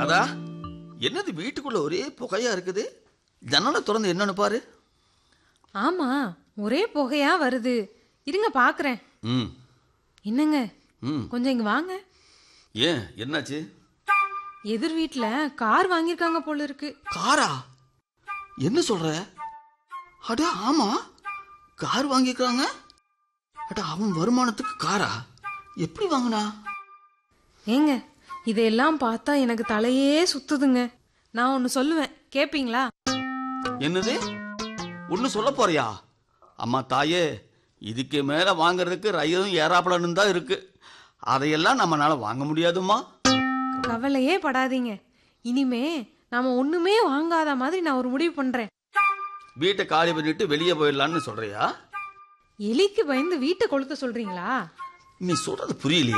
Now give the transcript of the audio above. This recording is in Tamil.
ராதா என்னது வீட்டுக்குள்ள ஒரே புகையா இருக்குது ஜன்னலை திறந்து என்னன்னு பாரு ஆமா ஒரே புகையா வருது இருங்க பாக்குறேன் ம் என்னங்க ம் கொஞ்சம் இங்க வாங்க ஏன் என்னாச்சு எதிர் வீட்ல கார் வாங்கியிருக்காங்க போல இருக்கு காரா என்ன சொல்ற அட ஆமா கார் வாங்கிக்கிறாங்க அட அவன் வருமானத்துக்கு காரா எப்படி வாங்கினா ஏங்க இதையெல்லாம் பார்த்தா எனக்கு தலையே சுத்துதுங்க நான் ஒன்னு சொல்லுவேன் கேப்பீங்களா என்னது ஒன்னு சொல்ல போறியா அம்மா தாயே இதுக்கு மேல வாங்குறதுக்கு ரயிலும் ஏறாப்பலன்னு தான் இருக்கு அதையெல்லாம் நம்மனால வாங்க முடியாதும்மா கவலையே படாதீங்க இனிமே நாம ஒண்ணுமே வாங்காத மாதிரி நான் ஒரு முடிவு பண்றேன் வீட்டை காலி பண்ணிட்டு வெளியே போயிடலான்னு சொல்றியா எலிக்கு பயந்து வீட்டை கொளுத்த சொல்றீங்களா நீ சொல்றது புரியலையே